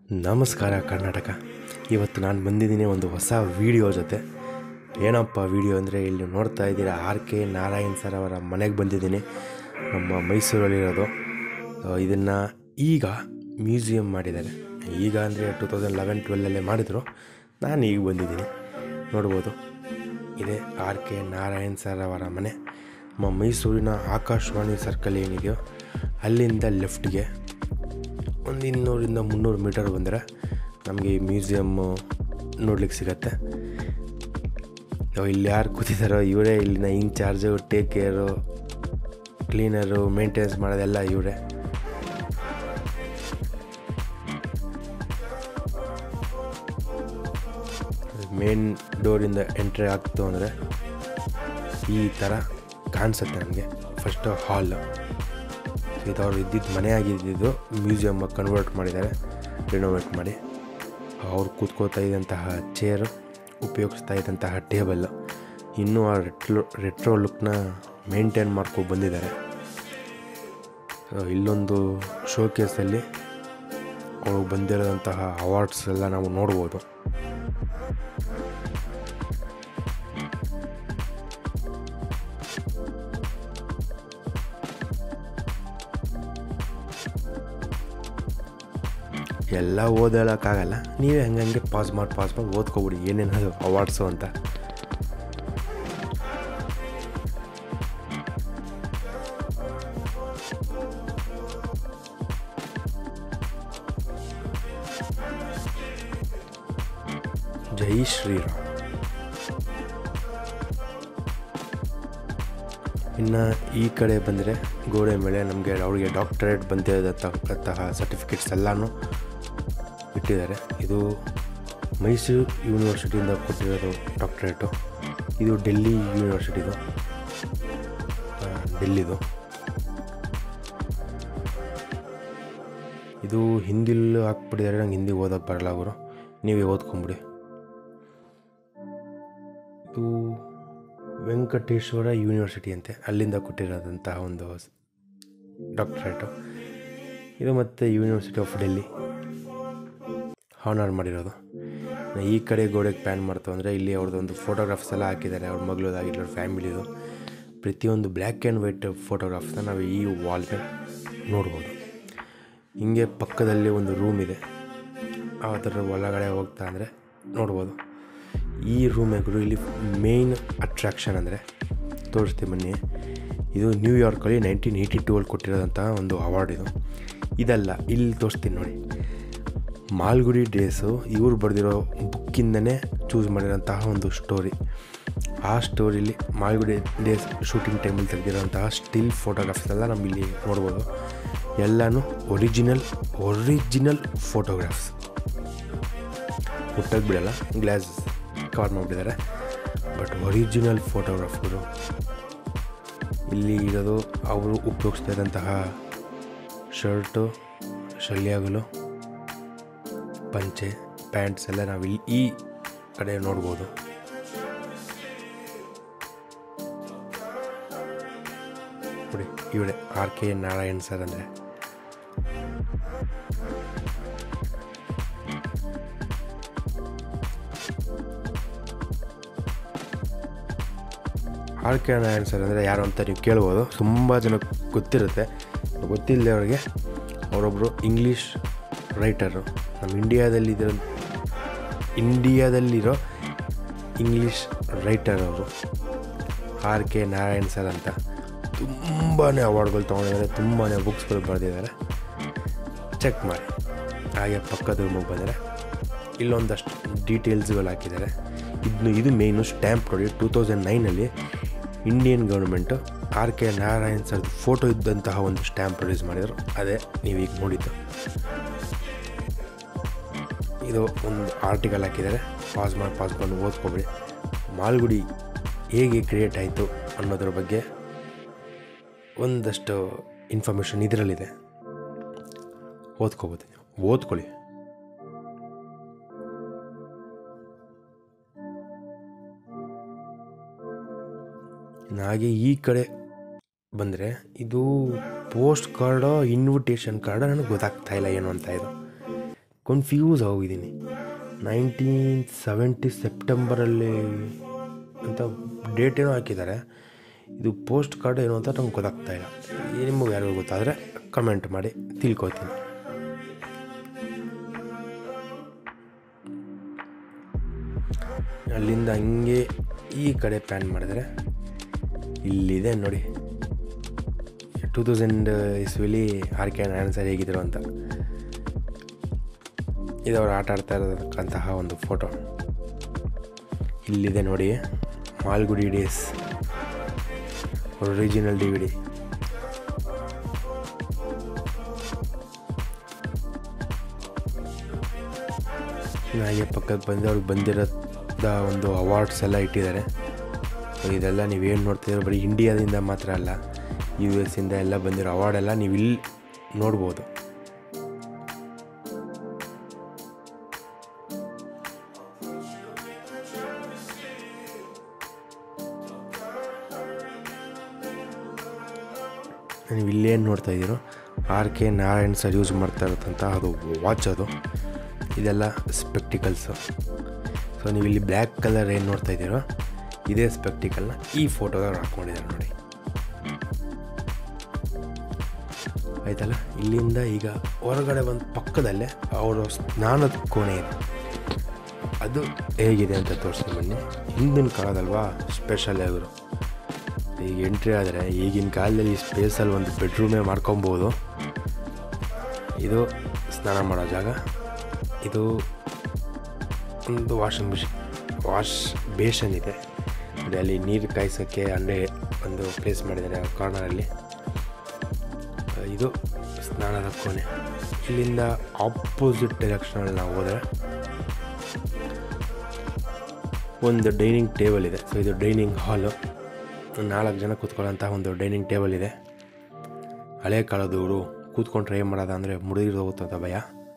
ನಮಸ್ಕಾರ ಕರ್ನಾಟಕ ಇವತ್ತು ನಾನು ಬಂದಿದ್ದೀನಿ ಒಂದು ಹೊಸ ವೀಡಿಯೋ ಜೊತೆ ಏನಪ್ಪ ವೀಡಿಯೋ ಅಂದರೆ ಇಲ್ಲಿ ನೋಡ್ತಾ ಇದ್ದೀರಾ ಆರ್ ಕೆ ನಾರಾಯಣ್ ಸರ್ ಅವರ ಮನೆಗೆ ಬಂದಿದ್ದೀನಿ ನಮ್ಮ ಮೈಸೂರಲ್ಲಿರೋದು ಇದನ್ನು ಈಗ ಮ್ಯೂಸಿಯಂ ಮಾಡಿದ್ದಾರೆ ಈಗ ಅಂದರೆ ಟೂ ತೌಸಂಡ್ ಲೆವೆನ್ ಟ್ವೆಲ್ಲಲ್ಲೇ ಮಾಡಿದರು ನಾನು ಈಗ ಬಂದಿದ್ದೀನಿ ನೋಡ್ಬೋದು ಇದೆ ಆರ್ ಕೆ ನಾರಾಯಣ್ ಸರ್ ಅವರ ಮನೆ ನಮ್ಮ ಮೈಸೂರಿನ ಆಕಾಶವಾಣಿ ಸರ್ಕಲ್ ಏನಿದೆಯೋ ಅಲ್ಲಿಂದ ಲೆಫ್ಟ್ಗೆ ಒಂದು ಇನ್ನೂರಿಂದ ಮುನ್ನೂರು ಮೀಟರ್ ಬಂದರೆ ನಮಗೆ ಈ ಮ್ಯೂಸಿಯಮ್ಮು ನೋಡ್ಲಿಕ್ಕೆ ಸಿಗತ್ತೆ ನಾವು ಇಲ್ಲಿ ಯಾರು ಕೂತಿದ್ದಾರೋ ಇವರೇ ಇಲ್ಲಿನ incharge take care cleaner maintenance ಮಾಡೋದೆಲ್ಲ ಇವರೇ ಮೇನ್ ಡೋರಿಂದ ಎಂಟ್ರಿ ಆಗ್ತು ಅಂದರೆ ಈ ಥರ ಕಾಣಿಸುತ್ತೆ ನನಗೆ ಫಸ್ಟು ಹಾಲ್ ಇದು ಅವ್ರು ಇದ್ದಿದ್ದು ಮನೆ ಆಗಿದ್ದಿದ್ದು ಮ್ಯೂಸಿಯಮ್ ಕನ್ವರ್ಟ್ ಮಾಡಿದ್ದಾರೆ ರಿನೋವೇಟ್ ಮಾಡಿ ಅವ್ರು ಕೂತ್ಕೋತಾ ಇದ್ದಂತಹ ಚೇರು ಉಪಯೋಗಿಸ್ತಾ ಇದ್ದಂತಹ ಟೇಬಲ್ ಇನ್ನೂ ಆ ರೆಟ್ರೋ ರೆಟ್ರೋ ಲುಕ್ನ ಮೇಂಟೈನ್ ಮಾಡ್ಕೊಂಡು ಬಂದಿದ್ದಾರೆ ಸೊ ಇಲ್ಲೊಂದು ಶೋಕೇಸಲ್ಲಿ ಅವ್ರಿಗೆ ಬಂದಿರೋದಂತಹ ಅವಾರ್ಡ್ಸ್ ಎಲ್ಲ ನಾವು ನೋಡ್ಬೋದು ಎಲ್ಲ ಓದೋಕ್ಕಾಗಲ್ಲ ನೀವೇ ಹಂಗಂಗೆ ಪಾಸ್ ಮಾಡಿ ಪಾಸ್ ಮಾಡಿ ಓದ್ಕೊಬಿಡಿ ಏನೇನದು ಅವಾರ್ಡ್ಸು ಅಂತ ಜೈ ಶ್ರೀರಾಮ್ ಇನ್ನು ಈ ಕಡೆ ಬಂದರೆ ಗೋಡೆ ಮೇಲೆ ನಮಗೆ ಅವರಿಗೆ ಡಾಕ್ಟರೇಟ್ ಬಂದಿರತಕ್ಕಂತಹ ಸರ್ಟಿಫಿಕೇಟ್ಸ್ ಎಲ್ಲನೂ ಇಟ್ಟಿದ್ದಾರೆ ಇದು ಮೈಸೂರು ಯೂನಿವರ್ಸಿಟಿಯಿಂದ ಕೊಟ್ಟಿರೋದು ಡಾಕ್ಟ್ರೇಟು ಇದು ಡೆಲ್ಲಿ ಯೂನಿವರ್ಸಿಟಿದು ಆ, ಡೆಲ್ಲಿದು ಇದು ಹಿಂದಿಲ್ಲೂ ಹಾಕ್ಬಿಟ್ಟಿದ್ದಾರೆ ನಂಗೆ ಹಿಂದಿ ಓದೋಕ್ಕೆ ಬರಲ್ಲ ಅವರು ನೀವೇ ಓದ್ಕೊಂಬಿಡಿ ಇದು ವೆಂಕಟೇಶ್ವರ ಯೂನಿವರ್ಸಿಟಿ ಅಂತೆ ಅಲ್ಲಿಂದ ಕೊಟ್ಟಿರೋದಂತಹ ಒಂದು ಡಾಕ್ಟ್ರೇಟು ಇದು ಮತ್ತು ಯೂನಿವರ್ಸಿಟಿ ಆಫ್ ಡೆಲ್ಲಿ ಹಾನರ್ ಮಾಡಿರೋದು ನಾ ಈ ಕಡೆ ಗೋಡೆಗೆ ಪ್ಯಾನ್ ಮಾಡ್ತು ಅಂದರೆ ಇಲ್ಲಿ ಅವ್ರದ್ದು ಒಂದು ಫೋಟೋಗ್ರಾಫ್ಸ್ ಎಲ್ಲ ಹಾಕಿದ್ದಾರೆ ಅವ್ರ ಮಗಳದಾಗಿಲ್ಲ ಅವ್ರ ಫ್ಯಾಮಿಲಿದು ಪ್ರತಿಯೊಂದು ಬ್ಲ್ಯಾಕ್ ಆ್ಯಂಡ್ ವೈಟ್ ಫೋಟೋಗ್ರಾಫ್ಸ್ನ ನಾವು ಈ ವಾಲ್ ಮೇಲೆ ನೋಡ್ಬೋದು ಹಿಂಗೆ ಪಕ್ಕದಲ್ಲಿ ಒಂದು ರೂಮ್ ಇದೆ ಅದರ ಒಳಗಡೆ ಹೋಗ್ತಾ ಅಂದರೆ ನೋಡ್ಬೋದು ಈ ರೂಮಿಗೂ ಇಲ್ಲಿ ಮೇಯ್ನ್ ಅಟ್ರಾಕ್ಷನ್ ಅಂದರೆ ತೋರಿಸ್ತೀನಿ ಬನ್ನಿ ಇದು ನ್ಯೂಯಾರ್ಕಲ್ಲಿ ನೈನ್ಟೀನ್ ಏಯ್ಟಿ ಟೂ ಅಲ್ಲಿ ಕೊಟ್ಟಿರೋದಂತಹ ಒಂದು ಅವಾರ್ಡ್ ಇದು ಇದಲ್ಲ ಇಲ್ಲಿ ತೋರಿಸ್ತೀನಿ ನೋಡಿ ಮಾಲ್ಗುಡಿ ಡೇಸು ಇವರು ಬರೆದಿರೋ ಬುಕ್ಕಿಂದನೇ ಚೂಸ್ ಮಾಡಿರೋಂತಹ ಒಂದು ಸ್ಟೋರಿ ಆ ಸ್ಟೋರಿಲಿ ಮಾಲ್ಗುಡಿ ಡೇಸ್ ಶೂಟಿಂಗ್ ಟೈಮಲ್ಲಿ ತೆಗೆದಿರೋಂತಹ ಸ್ಟಿಲ್ ಫೋಟೋಗ್ರಾಫ್ಸ್ ಎಲ್ಲ ನಮ್ಮ ಇಲ್ಲಿ ನೋಡ್ಬೋದು ಎಲ್ಲನೂ ಒರಿಜಿನಲ್ ಒರಿಜಿನಲ್ ಫೋಟೋಗ್ರಾಫ್ಸ್ ಮುಟ್ಟಕ್ಕೆ ಬಿಡಲ್ಲ ಗ್ಲಾಸ್ ಕವರ್ ಮಾಡಿಬಿಟ್ಟಿದ್ದಾರೆ ಬಟ್ ಒರಿಜಿನಲ್ ಫೋಟೋಗ್ರಾಫ್ಗಳು ಇಲ್ಲಿ ಇರೋದು ಅವರು ಉಪಯೋಗಿಸ್ತಾ ಇದ್ದಂತಹ ಶರ್ಟು ಶಲ್ಯಗಳು ಪಂಚೆ ಪ್ಯಾಂಟ್ಸ್ ಎಲ್ಲ ನಾವು ಇಲ್ಲಿ ಈ ಕಡೆ ನೋಡ್ಬೋದು ನೋಡಿ ಇವಳೆ ಆರ್ ಕೆ ನಾರಾಯಣ್ ಸರ್ ಅಂದರೆ ಆರ್ ಕೆ ನಾರಾಯಣ್ ಸರ್ ಅಂದರೆ ಯಾರು ಅಂತ ನೀವು ಕೇಳ್ಬೋದು ತುಂಬ ಜನ ಗೊತ್ತಿರುತ್ತೆ ಗೊತ್ತಿಲ್ಲದೆ ಅವ್ರಿಗೆ ಅವರೊಬ್ಬರು ಇಂಗ್ಲೀಷ್ ರೈಟರು ನಮ್ಮ ಇಂಡಿಯಾದಲ್ಲಿರೋ ಇಂಡಿಯಾದಲ್ಲಿರೋ ಇಂಗ್ಲೀಷ್ ರೈಟರ್ ಅವರು ಆರ್ ಕೆ ನಾರಾಯಣ್ ಸರ್ ಅಂತ ತುಂಬಾ ಅವಾರ್ಡ್ಗಳು ತೊಗೊಂಡಿದ್ದಾರೆ ತುಂಬಾ ಬುಕ್ಸ್ಗಳು ಬರೆದಿದ್ದಾರೆ ಚೆಕ್ ಮಾಡಿ ಹಾಗೆ ಪಕ್ಕದ ರೂಮಿಗೆ ಬಂದರೆ ಇಲ್ಲೊಂದಷ್ಟು ಡೀಟೇಲ್ಸ್ಗಳು ಹಾಕಿದ್ದಾರೆ ಇದನ್ನು ಇದು ಮೇಯ್ನು ಸ್ಟ್ಯಾಂಪ್ ನೋಡಿ ಟೂ ತೌಸಂಡ್ ನೈನಲ್ಲಿ Indian government R K Narayan sir photo ಇದ್ದಂತಹ ಒಂದು ಸ್ಟ್ಯಾಂಪ್ ಪ್ರೊಡ್ಯೂಸ್ ಮಾಡಿದರು ಅದೇ ನೀವೀಗ ನೋಡಿದ್ದು ಇದು ಒಂದು ಆರ್ಟಿಕಲ್ ಹಾಕಿದ್ದಾರೆ ಪಾಸ್ ಮಾಡಿ ಪಾಸ್ ಮಾಡಿ ಓದ್ಕೊಬೇಡಿ ಮಾಲ್ಗುಡಿ ಹೇಗೆ ಕ್ರಿಯೇಟ್ ಆಯಿತು ಅನ್ನೋದ್ರ ಬಗ್ಗೆ ಒಂದಷ್ಟು ಇನ್ಫಾರ್ಮೇಷನ್ ಇದರಲ್ಲಿದೆ ಓದ್ಕೋಬೋದು ನೀವು ಓದ್ಕೊಳ್ಳಿ ಇನ್ನು ಹಾಗೆ ಈ ಕಡೆ ಬಂದರೆ ಇದು ಪೋಸ್ಟ್ ಕಾರ್ಡೋ ಇನ್ವಿಟೇಷನ್ ಕಾರ್ಡೋ ನನಗೆ ಗೊತ್ತಾಗ್ತಾ ಇಲ್ಲ ಏನು ಅಂತ ಇದು ಕನ್ಫ್ಯೂಸ್ ಆಗೋಗಿದ್ದೀನಿ ನೈನ್ಟೀನ್ ಸೆವೆಂಟಿ ಸೆಪ್ಟೆಂಬರಲ್ಲಿ ಅಂತ ಡೇಟ್ ಏನೋ ಹಾಕಿದ್ದಾರೆ ಇದು ಪೋಸ್ಟ್ ಕಾರ್ಡ್ ಏನು ಅಂತ ನಂಗೆ ಗೊತ್ತಾಗ್ತಾ ಇಲ್ಲ ಈ ನಿಮಗೆ ಯಾರಿಗೂ ಗೊತ್ತಾದರೆ ಕಮೆಂಟ್ ಮಾಡಿ ತಿಳ್ಕೊತೀನಿ ಅಲ್ಲಿಂದ ಹಂಗೆ ಈ ಕಡೆ ಪ್ಲ್ಯಾನ್ ಮಾಡಿದ್ರೆ ಇಲ್ಲಿದೆ ನೋಡಿ ಟೂ ತೌಸಂಡ್ ಇಸ್ವಿಲಿ ಆರ್ ಕೆ ನಾರಾಯಣ ಸರ್ ಹೇಗಿದ್ರು ಅಂತ ಇದು ಅವ್ರು ಆಟ ಆಡ್ತಾ ಇರತಕ್ಕಂತಹ ಒಂದು ಫೋಟೋ ಇಲ್ಲಿದೆ ನೋಡಿ Malgudi days original D V D ಹಾಗೆ ಪಕ್ಕಕ್ಕೆ ಬಂದು ಅವ್ರಿಗೆ ಬಂದಿರೋದ ಒಂದು ಅವಾರ್ಡ್ಸ್ ಎಲ್ಲ ಇಟ್ಟಿದ್ದಾರೆ ಸೊ ಇದೆಲ್ಲ ನೀವೇನು ನೋಡ್ತಿದ್ದೀರೋ ಬರೀ ಇಂಡಿಯಾದಿಂದ ಮಾತ್ರ ಅಲ್ಲ ಯು ಎಸ್ ಇಂದ ಎಲ್ಲ ಬಂದಿರೋ ಅವಾರ್ಡೆಲ್ಲ ನೀವು ಇಲ್ಲಿ ನೋಡ್ಬೋದು ನೀವು ಇಲ್ಲೇನು ನೋಡ್ತಾ ಇದ್ದೀರೋ R K Narayan sir use ಮಾಡ್ತಾ ಇರೋದಂಥ ಅದು ವಾಚ್ ಅದು ಇದೆಲ್ಲ ಸ್ಪೆಕ್ಟಿಕಲ್ಸು ಸೊ ನೀವು ಇಲ್ಲಿ ಬ್ಲ್ಯಾಕ್ ಕಲರ್ ಏನು ನೋಡ್ತಾ ಇದ್ದೀರೋ ಇದೇ ಸ್ಪೆಕ್ಟಿಕಲ್ನ ಈ ಫೋಟೋದಾಗ ಹಾಕ್ಕೊಂಡಿದ್ದಾರೆ ನೋಡಿ ಆಯ್ತಲ್ಲ ಇಲ್ಲಿಂದ ಈಗ ಹೊರಗಡೆ ಬಂದು ಪಕ್ಕದಲ್ಲೇ ಅವರು ಸ್ನಾನದ ಕೋಣೆ ಇದೆ ಅದು ಹೇಗಿದೆ ಅಂತ ತೋರಿಸ್ತೀನಿ ಬನ್ನಿ ಹಿಂದಿನ ಕಾಲದಲ್ವಾ ಸ್ಪೆಷಲ್ ಅವರು ಈಗ ಎಂಟ್ರಿ ಆದರೆ ಈಗಿನ ಕಾಲದಲ್ಲಿ ಸ್ಪೇಸಲ್ಲಿ ಒಂದು ಬೆಡ್ರೂಮೇ ಮಾಡ್ಕೊಬೋದು ಇದು ಸ್ನಾನ ಮಾಡೋ ಜಾಗ ಇದು ಒಂದು ವಾಷಿಂಗ್ ಮಿಷಿನ್ ವಾಶ್ ಬೇಷನ್ ಇದೆ ನೋಡಿ ಅಲ್ಲಿ ನೀರು ಕಾಯಿಸೋಕ್ಕೆ ಅಂಡೆ ಒಂದು ಪ್ಲೇಸ್ ಮಾಡಿದ್ದಾರೆ ಆ ಕಾರ್ನರಲ್ಲಿ ಇದು ಸ್ನಾನದ ಕೋಣೆ ಇಲ್ಲಿಂದ ಆಪೋಸಿಟ್ ಡೈರೆಕ್ಷನಲ್ಲಿ ನಾವು ಹೋದರೆ ಒಂದು ಡೈನಿಂಗ್ ಟೇಬಲ್ ಇದೆ ಸೊ ಇದು ಡೈನಿಂಗ್ ಹಾಲು ನಾಲ್ಕು ಜನ ಕೂತ್ಕೊಳ್ಳೋಂಥ ಒಂದು ಡೈನಿಂಗ್ ಟೇಬಲ್ ಇದೆ ಹಳೆ ಕಾಲದವರು ಕೂತ್ಕೊಂಡ್ರೆ ಏನು ಮಾಡೋದ ಅಂದರೆ ಮುಡಿದು ಹೋಗುತ್ತಂತ ಭಯ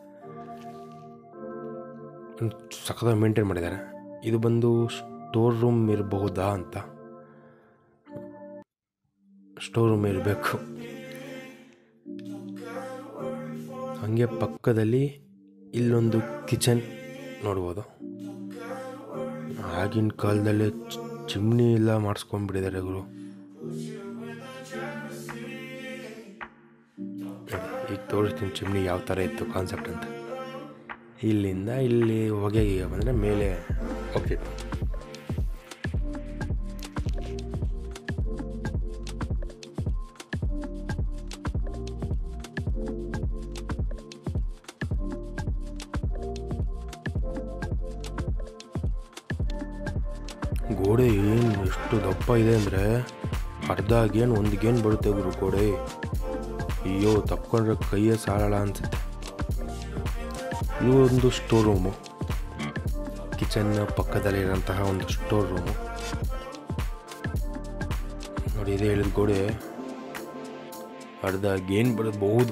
ಸಖತ್ತಾಗಿ ಮೇಂಟೈನ್ ಮಾಡಿದ್ದಾರೆ ಇದು ಬಂದು ಸ್ಟೋರ್ ರೂಮ್ ಇರಬಹುದಾ ಅಂತ ಸ್ಟೋರ್ ರೂಮ್ ಇರಬೇಕು ಹಾಗೆ ಪಕ್ಕದಲ್ಲಿ ಇಲ್ಲೊಂದು ಕಿಚನ್ ನೋಡ್ಬೋದು ಆಗಿನ ಕಾಲದಲ್ಲಿ ಚಿಮ್ನಿ ಎಲ್ಲ ಮಾಡಿಸ್ಕೊಂಡ್ಬಿಟ್ಟಿದ್ದಾರೆ ಗುರು ಈಗ ತೋರಿಸ್ತೀನಿ ಚಿಮ್ನಿ ಯಾವ ಥರ ಇತ್ತು ಕಾನ್ಸೆಪ್ಟ್ ಅಂತ ಇಲ್ಲಿಂದ ಇಲ್ಲಿ ಹೊಗೆಗೆ ಬಂದರೆ ಮೇಲೆ ಹೋಗ್ತಿತ್ತು ಗೋಡೆ ಏನು ಎಷ್ಟು ದಪ್ಪ ಇದೆ ಅಂದರೆ ಅರ್ಧ ಗೇನ್ ಒಂದು ಗೇನ್ ಬರುತ್ತೆ ಗುರು ಗೋಡೆ ಅಯ್ಯೋ ತಪ್ಕೊಂಡ್ರೆ ಕೈಯೇ ಸಾಲಲ್ಲ ಅನಿಸುತ್ತೆ ಇದು ಒಂದು ಸ್ಟೋರ್ ರೂಮು ಕಿಚನ್ ಪಕ್ಕದಲ್ಲಿರೋಂತಹ ಒಂದು ಸ್ಟೋರ್ ರೂಮು ನೋಡಿ ಇದೇ ಹೇಳಿದ ಗೋಡೆ ಅರ್ಧ ಗೇನ್ ಬರಬಹುದು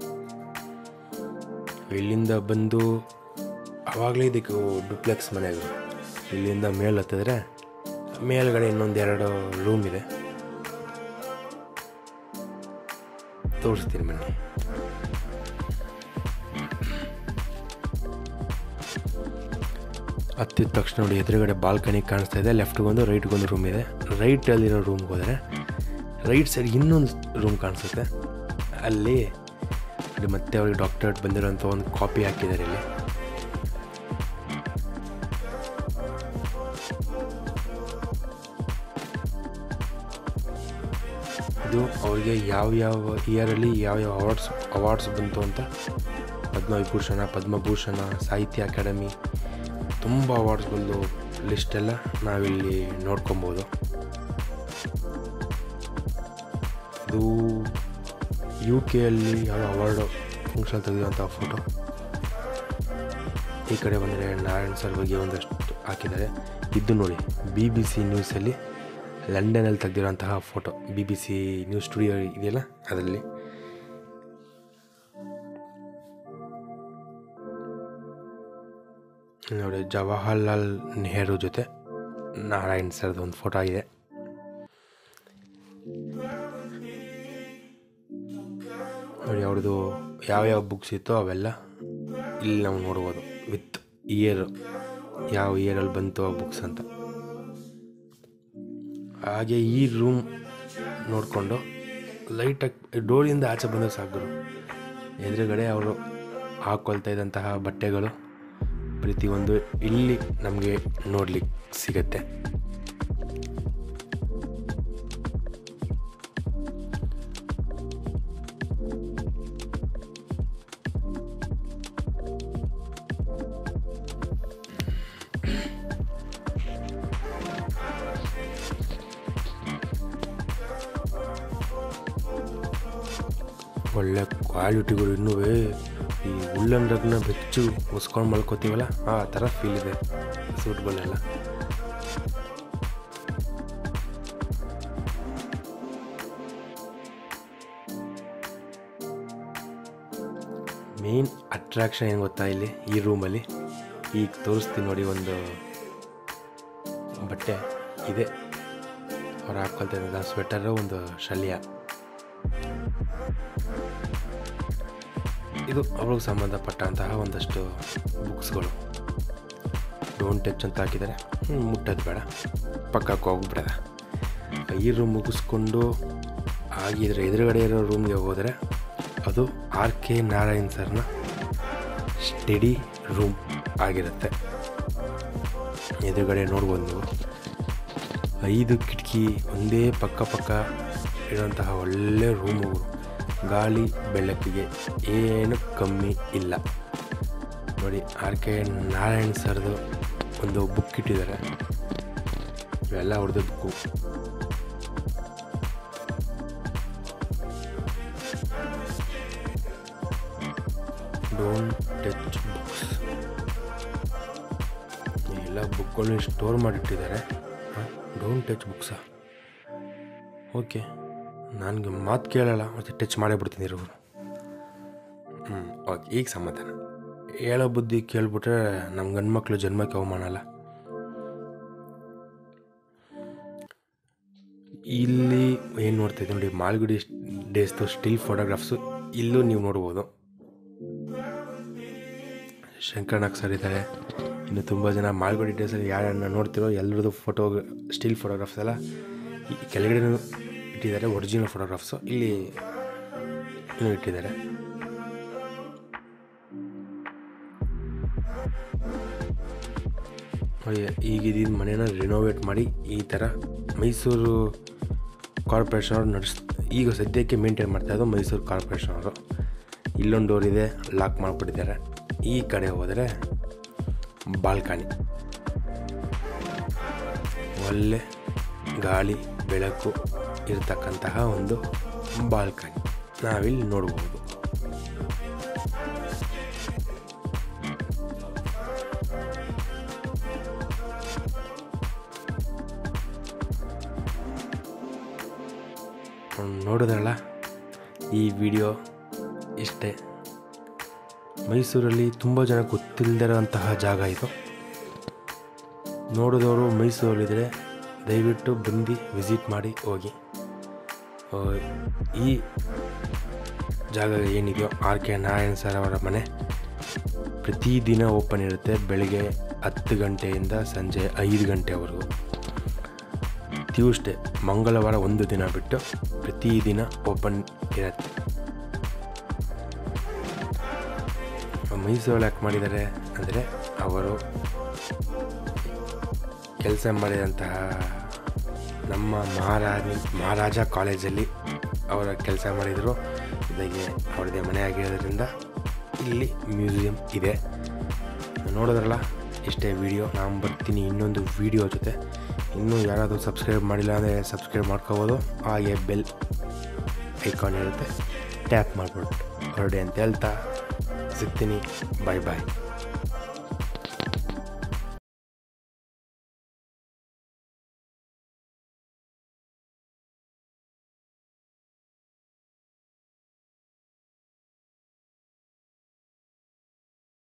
ಇಲ್ಲಿಂದ ಬಂದು ಆವಾಗಲೇ ಇದಕ್ಕೆ ಡುಪ್ಲೆಕ್ಸ್ ಮನೆಗಳು ಇಲ್ಲಿಂದ ಮೇಲೆ ಹತ್ತಿದ್ರೆ ಮೇಲ್ಗಡೆ ಇನ್ನೊಂದು ಎರಡು ರೂಮ್ ಇದೆ ತೋರಿಸ್ತೀನಿ ಬನ್ನಿ ಹತ್ತಿದ ತಕ್ಷಣ ನೋಡಿ ಎದುರುಗಡೆ ಬಾಲ್ಕನಿ ಕಾಣಿಸ್ತಾ ಇದೆ ಲೆಫ್ಟ್ಗೊಂದು ರೈಟ್ಗೊಂದು ರೂಮ್ ಇದೆ ರೈಟಲ್ಲಿರೋ ರೂಮ್ಗೆ ಹೋದರೆ ರೈಟ್ ಸೈಡ್ ಇನ್ನೊಂದು ರೂಮ್ ಕಾಣಿಸುತ್ತೆ ಅಲ್ಲಿ ಅಲ್ಲಿ ಮತ್ತೆ ಅವ್ರಿಗೆ ಡಾಕ್ಟರೇಟ್ ಬಂದಿರೋಂಥ ಒಂದು ಕಾಪಿ ಹಾಕಿದ್ದಾರೆ ಇಲ್ಲಿ ಇದು ಅವರಿಗೆ ಯಾವ ಯಾವ ಇಯರಲ್ಲಿ ಯಾವ ಯಾವ ಅವಾರ್ಡ್ಸ್ ಅವಾರ್ಡ್ಸ್ ಬಂತು ಅಂತ ಪದ್ಮವಿಭೂಷಣ ಪದ್ಮಭೂಷಣ ಸಾಹಿತ್ಯ ಅಕಾಡೆಮಿ ತುಂಬ ಅವಾರ್ಡ್ಸ್ಗಳದ್ದು ಲಿಸ್ಟೆಲ್ಲ ನಾವಿಲ್ಲಿ ನೋಡ್ಕೊಬೋದು ಇದು ಯು ಕೆಯಲ್ಲಿ ಯಾವ ಅವಾರ್ಡು ಫಂಕ್ಷನ್ ತೆಗೆದಿರುವಂಥ ಫೋಟೋ ಈ ಕಡೆ ಬಂದರೆ ನಾರಾಯಣ್ ಸರ್ ಬಗ್ಗೆ ಒಂದಷ್ಟು ಹಾಕಿದ್ದಾರೆ ಇದು ನೋಡಿ ಬಿ ಬಿ ಸಿ ನ್ಯೂಸಲ್ಲಿ ಲಂಡನಲ್ಲಿ ತೆಗೆದಿರೋಂತಹ photo B B C news studio ಇದೆಯಲ್ಲ ಅದರಲ್ಲಿ ನೋಡಿ ಜವಾಹರ್ಲಾಲ್ ನೆಹರು ಜೊತೆ ನಾರಾಯಣ್ ಸರ್ದು ಒಂದು ಫೋಟೋ ಇದೆ ನೋಡಿ ಅವ್ರದ್ದು ಯಾವ್ಯಾವ ಬುಕ್ಸ್ ಇತ್ತೋ ಅವೆಲ್ಲ ಇಲ್ಲಿ ನಾವು ನೋಡ್ಬೋದು ವಿತ್ ಇಯರ್ ಯಾವ ಇಯರಲ್ಲಿ ಬಂತು ಆ ಬುಕ್ಸ್ ಅಂತ ಹಾಗೆ ಈ ರೂಮ್ ನೋಡಿಕೊಂಡು ಲೈಟಾಗಿ ಡೋರಿಂದ ಆಚೆ ಬಂದರೆ ಸಾಕು ಎದುರುಗಡೆ ಅವರು ಹಾಕ್ಕೊಳ್ತಾ ಇದ್ದಂತಹ ಬಟ್ಟೆಗಳು ಪ್ರತಿಯೊಂದು ಇಲ್ಲಿ ನಮಗೆ ನೋಡ್ಲಿಕ್ಕೆ ಸಿಗತ್ತೆ ಒಳ್ಳೆ ಕ್ವಾಲಿಟಿಗಳು ಇನ್ನೂ ಈ ಉಲ್ಲನ್ ರಗ್ನ ಬೆಚ್ಚು ಮುಸ್ಕೊಂಡು ಮಲ್ಕೋತೀವಲ್ಲ ಆ ಥರ ಫೀಲ್ ಇದೆ ಸೂಟ್ಬಲ್ ಎಲ್ಲ ಮೇನ್ ಅಟ್ರಾಕ್ಷನ್ ಏನು ಗೊತ್ತಾ ಇಲ್ಲಿ ಈ ರೂಮಲ್ಲಿ ಈಗ ತೋರಿಸ್ತೀನಿ ನೋಡಿ ಒಂದು ಬಟ್ಟೆ ಇದೆ ಅವ್ರು ಹಾಕ್ಕೊಳ್ತಾ ಇದ್ದ ಸ್ವೆಟರು ಒಂದು ಶಲ್ಯ ಇದು ಅವ್ರಿಗೆ ಸಂಬಂಧಪಟ್ಟಂತಹ ಒಂದಷ್ಟು ಬುಕ್ಸ್ಗಳು ಡೋಂಟ್ ಟಚ್ ಅಂತ ಹಾಕಿದ್ದಾರೆ ಹ್ಮ್, ಮುಟ್ಟೋದು ಬೇಡ ಪಕ್ಕಕ್ಕೆ ಹೋಗ್ಬಿಡದ ಈ ರೂಮ್ ಮುಗಿಸ್ಕೊಂಡು ಆಗಿದ್ರೆ ಎದುರುಗಡೆ ಇರೋ ರೂಮ್ಗೆ ಹೋದರೆ ಅದು ಆರ್ ಕೆ ನಾರಾಯಣ್ ಸರ್ನ ಸ್ಟಡಿ ರೂಮ್ ಆಗಿರುತ್ತೆ ಎದುರುಗಡೆ ನೋಡ್ಬೋದು ನೀವು ಐದು ಕಿಟಕಿ ಒಂದೇ ಪಕ್ಕ ಪಕ್ಕ ಇರುವಂತಹ ಒಳ್ಳೆ ರೂಮುಗಳು ಗಾಳಿ ಬೆಳಕಿಗೆ ಏನು ಕಮ್ಮಿ ಇಲ್ಲ ನೋಡಿ ಆರ್ ಕೆ ನಾರಾಯಣ್ ಸರ್ದು ಒಂದು ಬುಕ್ ಇಟ್ಟಿದ್ದಾರೆ ಇವೆಲ್ಲ ಅವ್ರದ್ದು ಬುಕ್ಕು ಡೋಂಟ್ ಟಚ್ ಬುಕ್ಸ್ ಎಲ್ಲ ಬುಕ್ಗಳು ಸ್ಟೋರ್ ಮಾಡಿಟ್ಟಿದ್ದಾರೆ ಡೋಂಟ್ ಟಚ್ ಬುಕ್ಸಾ ಓಕೆ ನನಗೆ ಮಾತು ಕೇಳಲ್ಲ ಮತ್ತು ಟಚ್ ಮಾಡೇ ಬಿಡ್ತೀನಿ ಇವರು ಹ್ಞೂ ಓಕೆ ಈಗ ಸಮಾಧಾನ ಹೇಳೋ ಬುದ್ಧಿ ಕೇಳ್ಬಿಟ್ರೆ ನಮ್ಮ ಗಂಡು ಮಕ್ಕಳು ಜನ್ಮಕ್ಕೆ ಅವಮಾನ ಅಲ್ಲ ಇಲ್ಲಿ ಏನು ನೋಡ್ತಾ ಇದ್ದೀವಿ ನೋಡಿ ಮಾಲ್ಗುಡಿ ಡೇಸ್ದು ಸ್ಟಿಲ್ ಫೋಟೋಗ್ರಾಫ್ಸು ಇಲ್ಲೂ ನೀವು ನೋಡ್ಬೋದು ಶಂಕರನಾಗ್ ಸರ್ ಇದ್ದಾರೆ ಇನ್ನು ತುಂಬ ಜನ ಮಾಲ್ಗುಡಿ ಡೇಸಲ್ಲಿ ಯಾರನ್ನ ನೋಡ್ತಿರೋ ಎಲ್ಲರದ್ದು ಫೋಟೋ ಸ್ಟಿಲ್ ಫೋಟೋಗ್ರಾಫ್ಸ್ ಎಲ್ಲ ಈ ಕೆಳಗಡೆ ಇಟ್ಟಿದ್ದಾರೆ ಒರಿಜಿನಲ್ ಫೋಟೋಗ್ರಾಫ್ಸು ಇಲ್ಲಿ ಇನ್ನೂ ಇಟ್ಟಿದ್ದಾರೆ ನೋಡಿ, ಈಗ ಇದಿದ್ದು ಮನೇನ ರಿನೋವೇಟ್ ಮಾಡಿ ಈ ಥರ ಮೈಸೂರು ಕಾರ್ಪೊರೇಷನ್ ಅವರು ನಡೆಸ್ ಈಗ ಸದ್ಯಕ್ಕೆ ಮೇಂಟೈನ್ ಮಾಡ್ತಾ ಇರೋದು ಮೈಸೂರು ಕಾರ್ಪೊರೇಷನ್ ಅವರು ಇಲ್ಲೊಂದು ಡೋರ್ ಇದೆ ಲಾಕ್ ಮಾಡಿಬಿಟ್ಟಿದ್ದಾರೆ ಈ ಕಡೆ ಹೋದರೆ ಬಾಲ್ಕನಿ ಒಳ್ಳೆ ಗಾಳಿ ಬೆಳಕು ಇರತಕ್ಕಂತಹ ಒಂದು ಬಾಲ್ಕನಿ ನಾವಿಲ್ಲಿ ನೋಡ್ಬೋದು ನೋಡಿದ್ರಲ್ಲ ಈ ವಿಡಿಯೋ ಇಷ್ಟೇ ಮೈಸೂರಲ್ಲಿ ತುಂಬ ಜನ ಗೊತ್ತಿಲ್ಲದಿರೋಂತಹ ಜಾಗ ಇದು ನೋಡಿದವರು ಮೈಸೂರಲ್ಲಿದ್ದರೆ ದಯವಿಟ್ಟು ಬಂದು ವಿಸಿಟ್ ಮಾಡಿ ಹೋಗಿ ಆ, ಈ ಜಾಗ ಏನಿದೆಯೋ ಆರ್ ಕೆ ನಾರಾಯಣ್ ಸರ್ ಅವರ ಮನೆ ಪ್ರತಿದಿನ ಓಪನ್ ಇರುತ್ತೆ ಬೆಳಗ್ಗೆ ಹತ್ತು ಗಂಟೆಯಿಂದ ಸಂಜೆ ಐದು ಗಂಟೆವರೆಗೂ ಟ್ಯೂಸ್ಡೇ ಮಂಗಳವಾರ ಒಂದು ದಿನ ಬಿಟ್ಟು ಪ್ರತಿದಿನ ಓಪನ್ ಇರುತ್ತೆ ಮೈಸೂರಲ್ಲಿ ಯಾಕೆ ಮಾಡಿದ್ದಾರೆ ಅಂದರೆ ಅವರು ಕೆಲಸ ಮಾಡಿದಂತಹ ನಮ್ಮ ಮಹಾರಾಜ ಮಹಾರಾಜ ಕಾಲೇಜಲ್ಲಿ ಅವರ ಕೆಲಸ ಮಾಡಿದರು ಜೊತೆಗೆ ಅವ್ರದ್ದೇ ಮನೆ ಆಗಿರೋದ್ರಿಂದ ಇಲ್ಲಿ ಮ್ಯೂಸಿಯಂ ಇದೆ ನೋಡಿದ್ರಲ್ಲ ಇಷ್ಟೇ ವಿಡಿಯೋ ನಾನು ಬರ್ತೀನಿ ಇನ್ನೊಂದು ವಿಡಿಯೋ ಜೊತೆ ಇನ್ನೂ ಯಾರಾದರೂ ಸಬ್ಸ್ಕ್ರೈಬ್ ಮಾಡಿಲ್ಲ ಅಂದರೆ ಸಬ್ಸ್ಕ್ರೈಬ್ ಮಾಡ್ಕೋಬೋದು ಹಾಗೆ ಬೆಲ್ ಐಕಾನ್ ಇರುತ್ತೆ ಟ್ಯಾಪ್ ಮಾಡಿಬಿಟ್ಟು ಹೊರಡಿ ಅಂತ ಹೇಳ್ತಾ ಸಿಗ್ತೀನಿ ಬಾಯ್ ಬಾಯ್